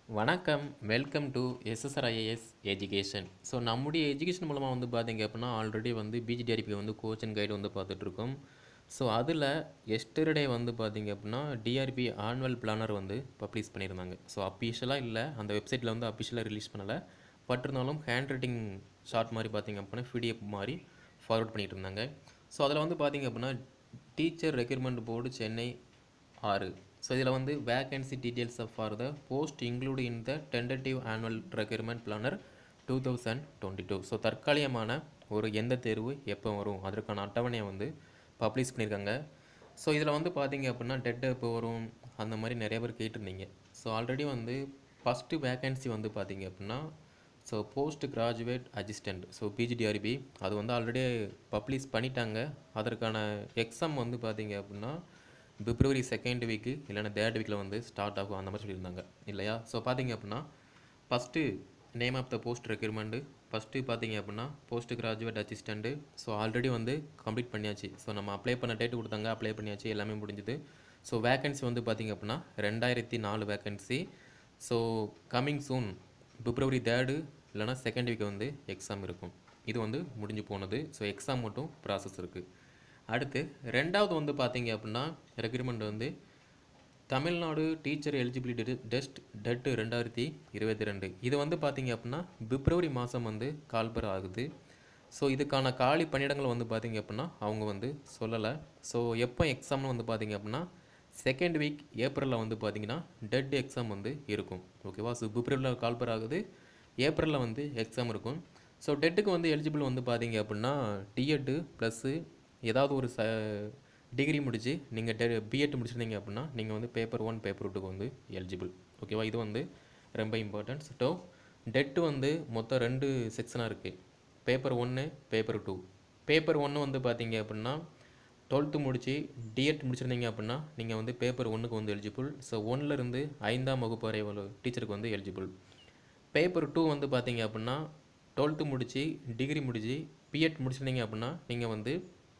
வணக்கம் welcome to SSRIAS education so நம்முடைய education மூலமாக வந்து பார்த்தீங்க அப்படின்னா ஆல்ரெடி வந்து பிஜிடிஆர்பி வந்து கோச் அண்ட் கைடு வந்து பார்த்துட்ருக்கோம் ஸோ அதில் எஸ்டர்டே வந்து பார்த்தீங்க அப்படின்னா டிஆர்பி ஆனுவல் பிளானர் வந்து பப்ளிஷ் பண்ணியிருந்தாங்க ஸோ அஃபிஷியலாக இல்லை அந்த வெப்சைட்டில் வந்து அஃபிஷியலாக ரிலீஸ் பண்ணலை பட் இருந்தாலும் ஹேண்ட் ரைட்டிங் ஷார்ட் மாதிரி பார்த்தீங்க அப்படின்னா பிடிஎஃப் மாதிரி ஃபார்வர்ட் பண்ணிட்டு இருந்தாங்க ஸோ அதில் வந்து பார்த்தீங்க அப்படின்னா டீச்சர் ரெக்யூர்மெண்ட் போர்டு சென்னை ஆறு ஸோ இதில் வந்து vacancy details for the post include in the tentative annual requirement planner two thousand twenty two so தற்காலிகமான ஒரு எந்த தேர்வு எப்போ வரும் அதற்கான அட்டவணையை வந்து பப்ளிஷ் பண்ணியிருக்காங்க ஸோ இதில் வந்து பார்த்தீங்க அப்படின்னா டெட் எப்போ வரும் அந்த மாதிரி நிறைய பேர் கேட்டிருந்தீங்க ஸோ ஆல்ரெடி வந்து ஃபஸ்ட்டு வேகன்சி வந்து பார்த்தீங்க அப்படின்னா so post graduate assistant so PGTRB அது வந்து ஆல்ரெடி பப்ளிஷ் பண்ணிட்டாங்க அதற்கான எக்ஸாம் வந்து பார்த்தீங்க அப்படின்னா பிப்ரவரி செகண்ட் வீக்கு இல்லைன்னா தேர்ட் வீக்கில் வந்து ஸ்டார்ட் ஆகும் அந்த மாதிரி சொல்லியிருந்தாங்க இல்லையா ஸோ பார்த்தீங்க அப்படின்னா first name of the post requirement first பார்த்தீங்க அப்படின்னா post graduate assistant so already வந்து கம்ப்ளீட் பண்ணியாச்சு ஸோ நம்ம அப்ளை பண்ண டேட் கொடுத்தாங்க அப்ளை பண்ணியாச்சு எல்லாமே முடிஞ்சுது ஸோ வேகன்சி வந்து பார்த்தீங்க அப்படின்னா ரெண்டாயிரத்தி நாலு vacancy so coming soon February third இல்லைனா செகண்ட் வீக் வந்து எக்ஸாம் இருக்கும் இது வந்து முடிஞ்சு போனது ஸோ எக்ஸாம் மட்டும் ப்ராசஸ் இருக்குது அடுத்து ரெண்டாவது வந்து பார்த்தீங்க அப்படின்னா ரெக்ரூட்மெண்ட் வந்து Tamil Nadu teacher eligibility test TET ரெண்டாயிரத்தி இருபத்தி ரெண்டு இது வந்து பார்த்தீங்க அப்படின்னா பிப்ரவரி மாதம் வந்து கால்பர் ஆகுது ஸோ இதுக்கான காலி பணியிடங்கள் வந்து பார்த்தீங்க அப்படின்னா அவங்க வந்து சொல்லலை ஸோ எப்போ எக்ஸாம்னு வந்து பார்த்தீங்க அப்படின்னா செகண்ட் வீக் ஏப்ரலில் வந்து பார்த்தீங்கன்னா டெட் எக்ஸாம் வந்து இருக்கும் ஓகேவா ஸோ பிப்ரவரியில் கால்பர் ஆகுது ஏப்ரலில் வந்து எக்ஸாம் இருக்கும் ஸோ டெட்டுக்கு வந்து எலிஜிபிள் வந்து பார்த்தீங்க அப்படின்னா டிஎட்டு ப்ளஸ்ஸு ஏதாவது ஒரு ச டிகிரி முடித்து நீங்கள் டெ பிஎட் முடிச்சிருந்தீங்க அப்படின்னா நீங்கள் வந்து பேப்பர் ஒன் பேப்பர் டூக்கு வந்து எலிஜிபிள் ஓகேவா இது வந்து ரொம்ப இம்பார்ட்டன்ட் ஸோ டெட்டு வந்து மொத்தம் ரெண்டு செக்ஷனாக இருக்குது பேப்பர் ஒன்று பேப்பர் டூ பேப்பர் ஒன்று வந்து பார்த்தீங்க அப்படின்னா டுவெல்த்து முடித்து டிஎட் முடிச்சிருந்தீங்க அப்படின்னா நீங்கள் வந்து பேப்பர் ஒன்றுக்கு வந்து எலிஜிபிள் ஸோ ஒன்லேருந்து ஐந்தாம் வகுப்பு வரை உள்ள டீச்சருக்கு வந்து எலிஜிபிள் பேப்பர் டூ வந்து பார்த்தீங்க அப்படின்னா டுவெல்த்து முடித்து டிகிரி முடித்து பிஎட் முடிச்சிருந்தீங்க அப்படின்னா நீங்கள் வந்து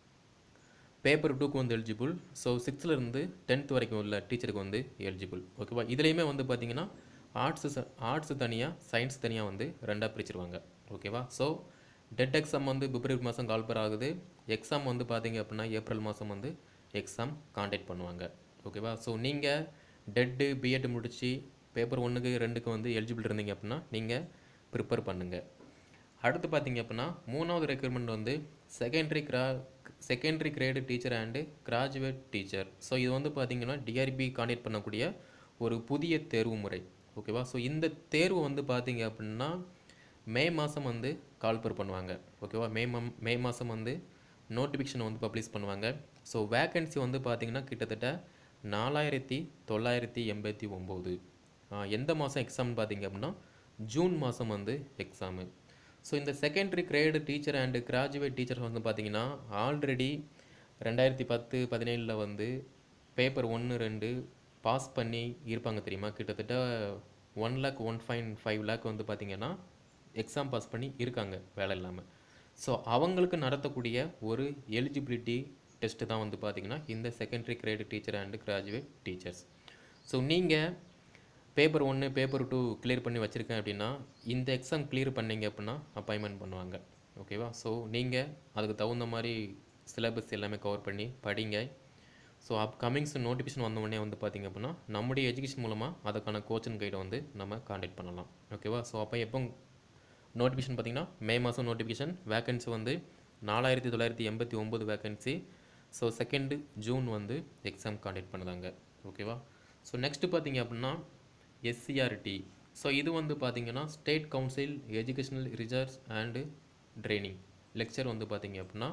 பேப்பர் டூக்கு வந்து எலிஜிபிள் ஸோ சிக்ஸ்த்துலேருந்து டென்த் வரைக்கும் உள்ள டீச்சருக்கு வந்து எலிஜிபிள் ஓகேவா இதுலேயுமே வந்து பார்த்தீங்கன்னா ஆர்ட்ஸு ஆர்ட்ஸு தனியாக சயின்ஸ் தனியாக வந்து ரெண்டாக பிரிச்சிருவாங்க ஓகேவா ஸோ டெட் எக்ஸாம் வந்து பிப்ரவரி மாதம் கால்பர் ஆகுது எக்ஸாம் வந்து பார்த்தீங்க அப்படின்னா ஏப்ரல் மாதம் வந்து எக்ஸாம் காண்டாக்ட் பண்ணுவாங்க ஓகேவா ஸோ நீங்கள் டெட்டு பிஎட் முடித்து பேப்பர் ஒன்றுக்கு ரெண்டுக்கு வந்து எலிஜிபிள் இருந்தீங்க அப்படின்னா நீங்கள் ப்ரிப்பேர் பண்ணுங்கள் அடுத்து பார்த்தீங்க அப்படின்னா மூணாவது ரெக்ரூட்மெண்ட் வந்து செகண்டரி கிரா secondary grade teacher and graduate teacher so இது வந்து பார்த்தீங்கன்னா டிஆர்பி காண்டக்ட் பண்ணக்கூடிய ஒரு புதிய தேர்வு முறை ஓகேவா ஸோ இந்த தேர்வு வந்து பார்த்தீங்க அப்படின்னா மே மாதம் வந்து கால்பர் பண்ணுவாங்க ஓகேவா மே மம் மே மாதம் வந்து நோட்டிஃபிகேஷன் வந்து பப்ளிஷ் பண்ணுவாங்க ஸோ வேக்கன்சி வந்து பார்த்தீங்கன்னா கிட்டத்தட்ட நாலாயிரத்தி தொள்ளாயிரத்தி எண்பத்தி ஒம்பது எந்த மாதம் எக்ஸாம்னு பார்த்தீங்க அப்படின்னா ஜூன் மாதம் வந்து எக்ஸாமு ஸோ இந்த secondary grade teacher and graduate teacher வந்து பார்த்தீங்கன்னா ஆல்ரெடி ரெண்டாயிரத்தி பத்து பதினேழில் வந்து பேப்பர் ஒன்று ரெண்டு பாஸ் பண்ணி இருப்பாங்க தெரியுமா கிட்டத்தட்ட one lakh one fine five lakh வந்து பார்த்திங்கன்னா எக்ஸாம் பாஸ் பண்ணி இருக்காங்க வேலை இல்லாமல் ஸோ அவங்களுக்கு நடத்தக்கூடிய ஒரு எலிஜிபிலிட்டி டெஸ்ட்டு தான் வந்து பார்த்திங்கன்னா இந்த secondary grade teacher and graduate teachers so நீங்கள் பேப்பர் ஒன்று பேப்பர் டூ கிளியர் பண்ணி வச்சுருக்கேன் அப்படின்னா இந்த எக்ஸாம் கிளியர் பண்ணீங்க அப்படின்னா அப்பாயின்மெண்ட் பண்ணுவாங்க ஓகேவா ஸோ நீங்கள் அதுக்கு தகுந்த மாதிரி சிலபஸ் எல்லாமே கவர் பண்ணி படிங்க ஸோ அப் கமிங்ஸ் நோட்டிஃபிகேஷன் வந்த உடனே வந்து பார்த்திங்க அப்படின்னா நம்முடைய எஜுகேஷன் மூலமாக அதுக்கான கோச்சிங் கைடை வந்து நம்ம காண்டாக்ட் பண்ணலாம் ஓகேவா ஸோ அப்போ எப்போ நோட்டிஃபிகேஷன் பார்த்திங்கன்னா மே மாதம் நோட்டிஃபிகேஷன் வேக்கன்சி வந்து நாலாயிரத்தி தொள்ளாயிரத்தி எண்பத்தி ஒம்பது வேக்கன்சி ஸோ செகண்டு ஜூன் வந்து எக்ஸாம் காண்டாக்ட் பண்ணுதாங்க ஓகேவா ஸோ நெக்ஸ்ட்டு பார்த்திங்க அப்படின்னா எஸ்சிஆர்டி ஸோ இது வந்து பார்த்திங்கன்னா state council educational research and training lecturer வந்து பார்த்திங்க அப்படின்னா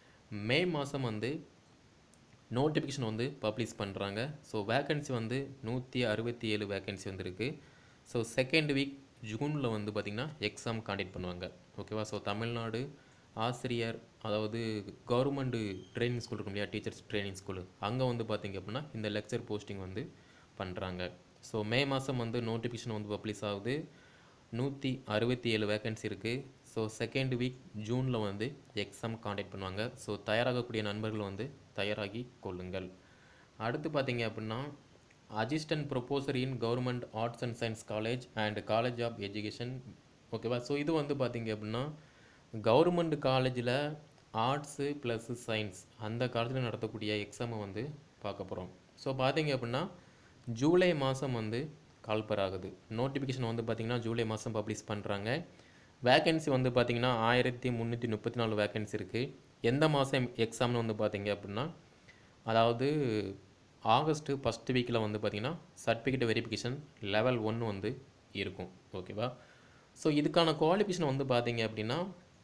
மே மாதம் வந்து நோட்டிஃபிகேஷன் வந்து பப்ளிஷ் பண்ணுறாங்க ஸோ வேக்கன்சி வந்து நூற்றி அறுபத்தி ஏழு வேக்கன்சி வந்துருக்கு ஸோ செகண்ட் வீக் ஜூனில் வந்து பார்த்திங்கன்னா எக்ஸாம் காண்டக்ட் பண்ணுவாங்க ஓகேவா ஸோ தமிழ்நாடு ஆசிரியர் அதாவது கவர்மெண்ட்டு ட்ரைனிங் ஸ்கூல் இருக்கும் இல்லையா டீச்சர்ஸ் ட்ரைனிங் ஸ்கூலு அங்கே வந்து பார்த்திங்க அப்படின்னா இந்த லெக்சர் போஸ்டிங் வந்து பண்ணுறாங்க ஸோ மே மாதம் வந்து நோட்டிஃபிகேஷன் வந்து பப்ளிஷ் ஆகுது நூற்றி அறுபத்தி ஏழு வேக்கன்சி இருக்குது ஸோ செகண்ட் வீக் ஜூனில் வந்து எக்ஸாம் காண்டாக்ட் பண்ணுவாங்க ஸோ தயாராகக்கூடிய நண்பர்கள் வந்து தயாராகி கொள்ளுங்கள் அடுத்து பார்த்தீங்க அப்படின்னா assistant professor in government arts and science college and college of education ஓகேவா ஸோ இது வந்து பார்த்தீங்க அப்படின்னா கவர்மெண்ட் காலேஜில் ஆர்ட்ஸு ப்ளஸ் சயின்ஸ் அந்த காலேஜில் நடத்தக்கூடிய எக்ஸாமை வந்து பார்க்க போகிறோம் ஸோ பார்த்தீங்க அப்படின்னா ஜூலை மாதம் வந்து கால்பர் ஆகுது நோட்டிஃபிகேஷன் வந்து பார்த்திங்கன்னா ஜூலை மாதம் பப்ளிஷ் பண்ணுறாங்க வேகன்சி வந்து பார்த்திங்கன்னா ஆயிரத்தி முந்நூற்றி முப்பத்தி நாலு வேகன்சி இருக்குது எந்த மாதம் எக்ஸாம்னு வந்து பார்த்தீங்க அப்படின்னா அதாவது ஆகஸ்ட்டு ஃபஸ்ட் வீக்கில் வந்து பார்த்திங்கன்னா சர்டிஃபிகேட் வெரிஃபிகேஷன் லெவல் ஒன்று வந்து இருக்கும் ஓகேவா ஸோ இதுக்கான குவாலிஃபிகேஷன் வந்து பார்த்தீங்க அப்படின்னா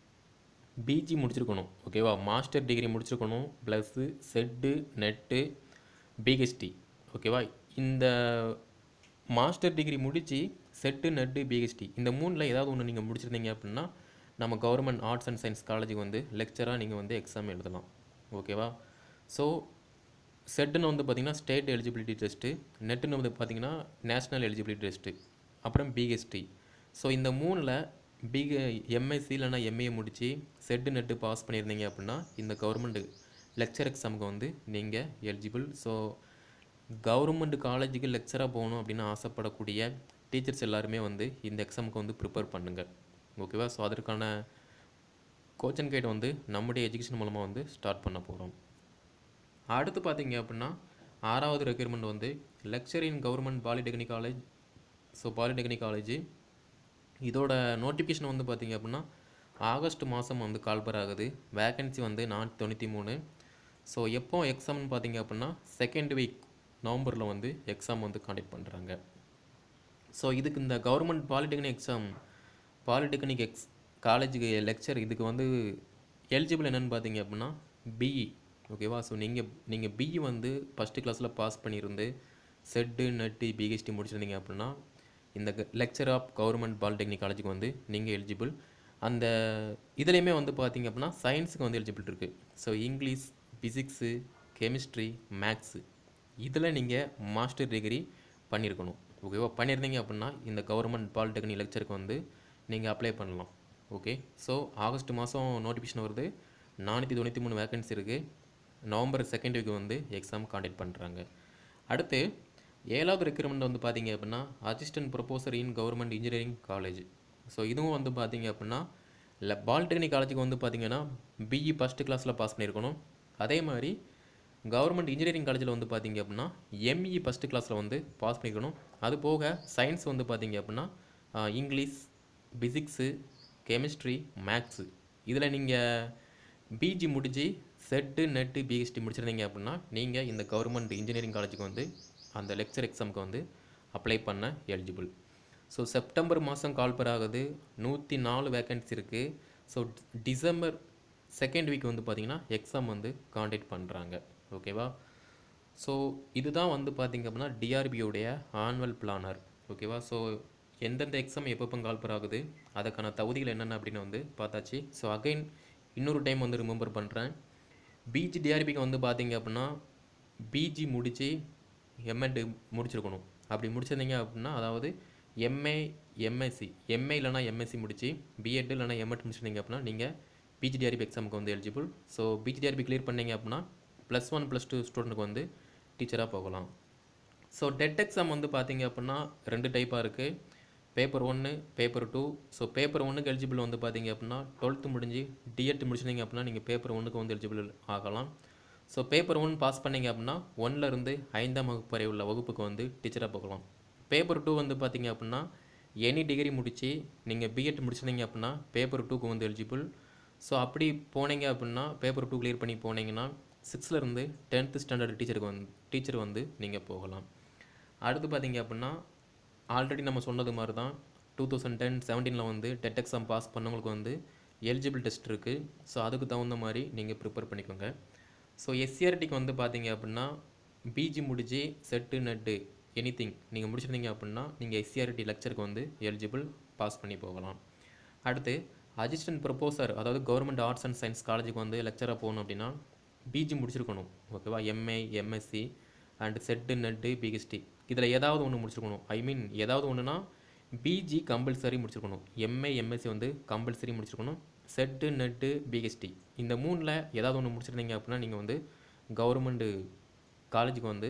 பிஜி முடிச்சிருக்கணும் ஓகேவா மாஸ்டர் டிகிரி முடிச்சிருக்கணும் ப்ளஸ்ஸு செட்டு நெட்டு பிஹெச்டி ஓகேவா இந்த மாஸ்டர் டிகிரி முடித்து செட்டு நெட்டு பிஹெச்டி இந்த மூணில் ஏதாவது ஒன்று நீங்கள் முடிச்சிருந்தீங்க அப்படின்னா நம்ம கவர்மெண்ட் ஆர்ட்ஸ் அண்ட் சயின்ஸ் காலேஜுக்கு வந்து லெக்சராக நீங்கள் வந்து எக்ஸாம் எழுதலாம் ஓகேவா ஸோ செட்டுன்னு வந்து பார்த்திங்கன்னா ஸ்டேட் எலிஜிபிலிட்டி டெஸ்ட்டு நெட்டுன்னு வந்து பார்த்திங்கன்னா நேஷ்னல் எலிஜிபிலிட்டி டெஸ்ட்டு அப்புறம் பிஹெச்டி ஸோ இந்த மூணில் பிக எம்எஸ்சி இல்லைனா எம்ஏ முடித்து செட்டு நெட்டு பாஸ் பண்ணியிருந்தீங்க அப்படின்னா இந்த கவர்மெண்ட் லெக்சர் எக்ஸாமுக்கு வந்து நீங்கள் எலிஜிபிள் ஸோ கவர்மெண்ட் காலேஜுக்கு லெக்சராக போகணும் அப்படின்னு ஆசைப்படக்கூடிய டீச்சர்ஸ் எல்லாருமே வந்து இந்த எக்ஸாமுக்கு வந்து ப்ரிப்பேர் பண்ணுங்கள் ஓகேவா ஸோ அதற்கான கோச்சன் கைடு வந்து நம்முடைய எஜுகேஷன் மூலமாக வந்து ஸ்டார்ட் பண்ண போகிறோம் அடுத்து பார்த்தீங்க அப்படின்னா ஆறாவது ரெக்யர்மெண்ட் வந்து lecturer in government polytechnic college so polytechnic college இதோட நோட்டிஃபிகேஷன் வந்து பார்த்தீங்க அப்படின்னா ஆகஸ்ட் மாதம் வந்து கால்பர் ஆகுது வேகன்சி வந்து நானூற்றி தொண்ணூற்றி மூணு ஸோ எப்போ எக்ஸாம்னு பார்த்தீங்க அப்படின்னா செகண்ட் வீக் நவம்பரில் வந்து எக்ஸாம் வந்து காண்டக்ட் பண்ணுறாங்க ஸோ இதுக்கு இந்த கவர்மெண்ட் பாலிடெக்னிக் எக்ஸாம் பாலிடெக்னிக் எக்ஸ் காலேஜுக்கு லெக்சர் இதுக்கு வந்து எலிஜிபிள் என்னென்னு பார்த்தீங்க அப்படின்னா பிஇ ஓகேவா ஸோ நீங்கள் நீங்கள் பிஇ வந்து ஃபஸ்ட்டு கிளாஸில் பாஸ் பண்ணியிருந்து செட்டு நெட்டு பிஹெச்டி முடிச்சிருந்தீங்க அப்படின்னா இந்த லெக்சர் ஆஃப் கவர்மெண்ட் பாலிடெக்னிக் காலேஜுக்கு வந்து நீங்கள் எலிஜிபிள் அந்த இதுலேயுமே வந்து பார்த்தீங்க அப்படின்னா சயின்ஸுக்கு வந்து எலிஜிபிள் இருக்குது so English physics chemistry maths இதில் நீங்கள் மாஸ்டர் டிகிரி பண்ணியிருக்கணும் ஓகேவா பண்ணியிருந்தீங்க அப்படின்னா இந்த கவர்மெண்ட் பாலிடெக்னிக் லெக்சருக்கு வந்து நீங்கள் அப்ளை பண்ணலாம் ஓகே ஸோ ஆகஸ்ட் மாதம் நோட்டிஃபிகேஷன் வருது நானூற்றி தொண்ணூற்றி மூணு வேகன்சி இருக்குது நவம்பர் செகண்ட் வீக் வந்து எக்ஸாம் காண்டக்ட் பண்ணுறாங்க அடுத்து ஏழாவது ரெக்ரூட்மெண்ட் வந்து பார்த்தீங்க அப்படின்னா assistant professor in government engineering college so இதுவும் வந்து பார்த்தீங்க அப்படின்னா இல்லை பாலிடெக்னிக் காலேஜுக்கு வந்து பார்த்தீங்கன்னா பிஇ ஃபஸ்ட்டு கிளாஸில் பாஸ் பண்ணியிருக்கணும் அதே மாதிரி கவர்மெண்ட் இன்ஜினியரிங் காலேஜில் வந்து பார்த்தீங்க அப்படின்னா எம்இ ஃபஸ்ட்டு கிளாஸில் வந்து பாஸ் பண்ணிக்கணும் அது போக சயின்ஸ் வந்து பார்த்தீங்க அப்படின்னா இங்கிலீஷ் ஃபிசிக்ஸு கெமிஸ்ட்ரி மேக்ஸு இதில் நீங்கள் பிஜி முடிச்சு செட்டு நெட்டு பிஹெச்டி முடிச்சிருந்தீங்க அப்படின்னா நீங்கள் இந்த கவர்மெண்ட் இன்ஜினியரிங் காலேஜுக்கு வந்து அந்த லெக்சர் எக்ஸாமுக்கு வந்து அப்ளை பண்ண எலிஜிபிள் ஸோ செப்டம்பர் மாதம் கால்பர் ஆகுது நூற்றி நாலு வேக்கன்சி இருக்குது ஸோ டிசம்பர் செகண்ட் வீக் வந்து பார்த்திங்கன்னா எக்ஸாம் வந்து காண்டக்ட் பண்ணுறாங்க ஓகேவா ஸோ இதுதான் வந்து பார்த்திங்க அப்படின்னா டிஆர்பியோடைய ஆனுவல் பிளானர் ஓகேவா ஸோ எந்தெந்த எக்ஸாம் எப்பப்போ கால்பர் ஆகுது அதுக்கான தகுதிகள் என்னென்ன அப்படின்னு வந்து பார்த்தாச்சு ஸோ அகைன் இன்னொரு டைம் வந்து ரிமெம்பர் பண்ணுறேன் பிஜி டிஆர்பிக்கு வந்து பார்த்தீங்க அப்படின்னா பிஜி முடித்து எம்எட் முடிச்சிருக்கணும் அப்படி முடிச்சிருந்தீங்க அப்படின்னா அதாவது எம்ஏ எம்எஸ்சி எம்ஏ இல்லைனா எம்எஸ்சி முடிச்சு பிஎட் இல்லைனா எம்எட் முடிச்சிருந்தீங்க அப்படின்னா நீங்கள் பிஜிடிஆர்பி எக்ஸாமுக்கு வந்து எலிஜிபிள் ஸோ பிஜிடிஆர்பி கிளியர் பண்ணீங்க அப்படின்னா ப்ளஸ் ஒன் ப்ளஸ் டூ ஸ்டூடெண்ட்டுக்கு வந்து டீச்சராக போகலாம் ஸோ டெட் எக்ஸாம் வந்து பார்த்தீங்க அப்படின்னா ரெண்டு டைப்பாக இருக்குது பேப்பர் ஒன்று பேப்பர் டூ ஸோ பேப்பர் ஒன்றுக்கு எலிஜிபிள் வந்து பார்த்தீங்க அப்படின்னா டுவெல்த்து முடிஞ்சு டிஎட் முடிச்சிருந்தீங்க அப்படின்னா நீங்கள் பேப்பர் ஒன்றுக்கு வந்து எலிஜிபிள் ஆகலாம் ஸோ பேப்பர் ஒன் பாஸ் பண்ணீங்க அப்படின்னா ஒன்ல இருந்து ஐந்தாம் வகுப்பு வரை உள்ள வகுப்புக்கு வந்து டீச்சராக போகலாம் பேப்பர் டூ வந்து பார்த்தீங்க அப்படின்னா எனி டிகிரி முடித்து நீங்கள் பிஎட் முடிச்சிருந்தீங்க அப்படின்னா பேப்பர் டூக்கு வந்து எலிஜிபிள் ஸோ அப்படி போனீங்க அப்படின்னா பேப்பர் டூ கிளியர் பண்ணி போனீங்கன்னா சிக்ஸ்த்லேருந்து டென்த்து ஸ்டாண்டர்ட் டீச்சருக்கு வந்து டீச்சர் வந்து நீங்கள் போகலாம் அடுத்து பார்த்தீங்க அப்படின்னா ஆல்ரெடி நம்ம சொன்னது மாதிரி தான் டூ தௌசண்ட் டென் செவன்டீனில் வந்து டெட் எக்ஸாம் பாஸ் பண்ணவங்களுக்கு வந்து எலிஜிபிள் டெஸ்ட் இருக்குது ஸோ அதுக்கு தகுந்த மாதிரி நீங்கள் ப்ரிப்பேர் பண்ணிக்கோங்க ஸோ எஸ்சிஆர்டிக்கு வந்து பார்த்தீங்க அப்படின்னா பிஜி முடிச்சு செட்டு நெட்டு எனி திங் நீங்கள் முடிச்சிருந்தீங்க அப்படின்னா நீங்கள் எஸ்சிஆர்டி லெக்சருக்கு வந்து எலிஜிபிள் பாஸ் பண்ணி போகலாம் அடுத்து அசிஸ்டன்ட் ப்ரொபோசர் அதாவது கவர்மெண்ட் ஆர்ட்ஸ் அண்ட் சயின்ஸ் காலேஜுக்கு வந்து லெக்சராக போகணும் அப்படின்னா பிஜி முடிச்சிருக்கணும் ஓகேவா MA MSc and SET NET PhD இதில் ஏதாவது ஒன்று முடிச்சிருக்கணும் ஐ மீன் ஏதாவது ஒன்றுனா பிஜி கம்பல்சரி முடிச்சிருக்கணும் எம்ஏ எம்எஸ்சி வந்து கம்பல்சரி முடிச்சிருக்கணும் செட்டு நெட்டு பிஹெச்டி இந்த மூணில் ஏதாவது ஒன்று முடிச்சிருந்தீங்க அப்படின்னா நீங்கள் வந்து கவர்மெண்ட்டு காலேஜுக்கு வந்து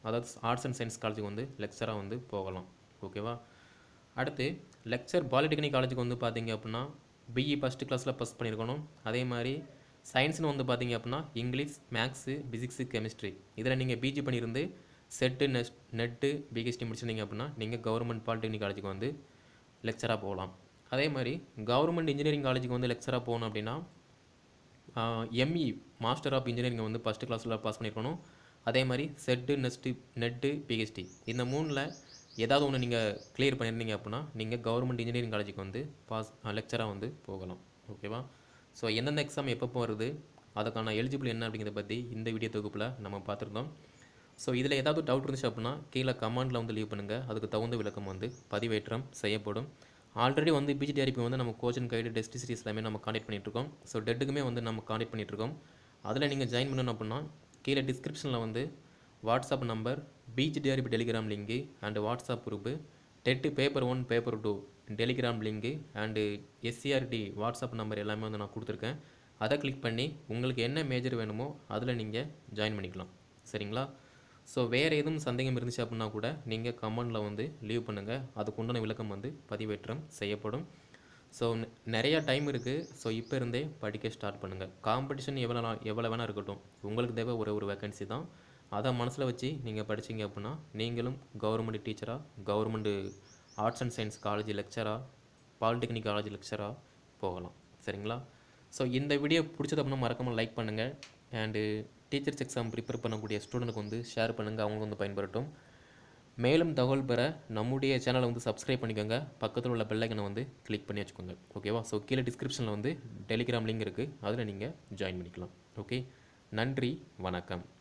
அதாவது ஆர்ட்ஸ் அண்ட் சயின்ஸ் காலேஜுக்கு வந்து லெக்சராக வந்து போகலாம் ஓகேவா அடுத்து லெக்சர் பாலிடெக்னிக் காலேஜுக்கு வந்து பார்த்தீங்க அப்படின்னா பிஇ ஃபஸ்ட்டு கிளாஸில் பாஸ் பண்ணியிருக்கணும் அதே மாதிரி சயின்ஸ்னு வந்து பார்த்தீங்க அப்படின்னா இங்கிலீஷ் மேக்ஸு ஃபிசிக்ஸு கெமிஸ்ட்ரி இதில் நீங்கள் பிஜி பண்ணியிருந்து செட்டு நெஸ்ட் நெட்டு பிஹெச்டி முடிச்சிருந்தீங்க அப்படின்னா நீங்கள் கவர்மெண்ட் பாலிடெக்னிக் காலேஜுக்கு வந்து லெக்சராக போகலாம் அதே மாதிரி கவர்மெண்ட் இன்ஜினியரிங் காலேஜுக்கு வந்து லெக்சராக போகணும் அப்படின்னா எம்இ மாஸ்டர் ஆஃப் இன்ஜினியரிங் வந்து ஃபஸ்ட்டு கிளாஸில் பாஸ் பண்ணியிருக்கணும் அதே மாதிரி செட்டு நெஸ்ட்டு நெட்டு பிஹெச்டி இந்த மூணில் ஏதாவது ஒன்று நீங்கள் கிளியர் பண்ணியிருந்தீங்க அப்படின்னா நீங்கள் கவர்மெண்ட் இன்ஜினியரிங் காலேஜுக்கு வந்து பாஸ் லெக்சராக வந்து போகலாம் ஓகேவா ஸோ எந்தெந்த எக்ஸாம் எப்பப்போ வருது அதுக்கான எலிஜிபிள் என்ன அப்படிங்கிறத பற்றி இந்த வீடியோ தொகுப்பில் நம்ம பார்த்துருந்தோம் ஸோ இதில் ஏதாவது டவுட் இருந்துச்சு அப்படின்னா கீழே கமெண்ட்டில் வந்து லீவ் பண்ணுங்கள் அதுக்கு தகுந்த விளக்கம் வந்து பதிவேற்றம் செய்யப்படும் ஆல்ரெடி வந்து பிஜிடிஆர்பி வந்து நம்ம கோச்சிங் கைடு டெஸ்ட் சீரிஸ் எல்லாமே நம்ம காண்டக்ட் பண்ணிகிட்ருக்கோம் ஸோ டெட்டுக்குமே வந்து நம்ம காண்டக்ட் பண்ணிகிட்ருக்கோம் அதில் நீங்கள் ஜாயின் பண்ணணும் அப்படின்னா கீழே டிஸ்கிரிப்ஷனில் வந்து WhatsApp number PGTRB Telegram link and WhatsApp group TET paper one paper two Telegram link and SCERT WhatsApp number எல்லாமே வந்து நான் கொடுத்துருக்கேன் அதை கிளிக் பண்ணி உங்களுக்கு என்ன மேஜர் வேணுமோ அதில் நீங்கள் ஜாயின் பண்ணிக்கலாம் சரிங்களா ஸோ வேறு எதுவும் சந்தேகம் இருந்துச்சு அப்படின்னா கூட நீங்கள் கமெண்டில் வந்து லீவ் பண்ணுங்கள் அதுக்கு உண்டான விளக்கம் வந்து பதிவேற்றம் செய்யப்படும் ஸோ நிறையா டைம் இருக்குது ஸோ இப்போ இருந்தே படிக்க ஸ்டார்ட் பண்ணுங்கள் காம்படிஷன் எவ்வளோ நாள் எவ்வளோ வேணால் இருக்கட்டும் உங்களுக்கு தேவை ஒரே ஒரு வேக்கன்சி தான் அதை மனசில் வச்சு நீங்கள் படிச்சீங்க அப்படின்னா நீங்களும் கவர்மெண்ட் டீச்சராக government arts and science college லெக்சராக பாலிடெக்னிக் காலேஜ் லெக்சராக போகலாம் சரிங்களா ஸோ இந்த வீடியோ பிடிச்சது அப்படின்னா மறக்காமல் லைக் பண்ணுங்கள் அண்டு டீச்சர்ஸ் எக்ஸாம் ப்ரிப்பேர் பண்ணக்கூடிய ஸ்டூடெண்ட்டுக்கு வந்து ஷேர் பண்ணுங்கள் அவங்க வந்து பயன்படட்டும் மேலும் தகவல் பெற நம்முடைய சேனலை வந்து சப்ஸ்கிரைப் பண்ணிக்கோங்க பக்கத்தில் உள்ள பெல்லைக்கனை வந்து கிளிக் பண்ணி வச்சுக்கோங்க ஓகேவா ஸோ கீழே டிஸ்கிரிப்ஷனில் வந்து டெலிகிராம் லிங்க் இருக்குது அதில் நீங்கள் ஜாயின் பண்ணிக்கலாம் ஓகே நன்றி வணக்கம்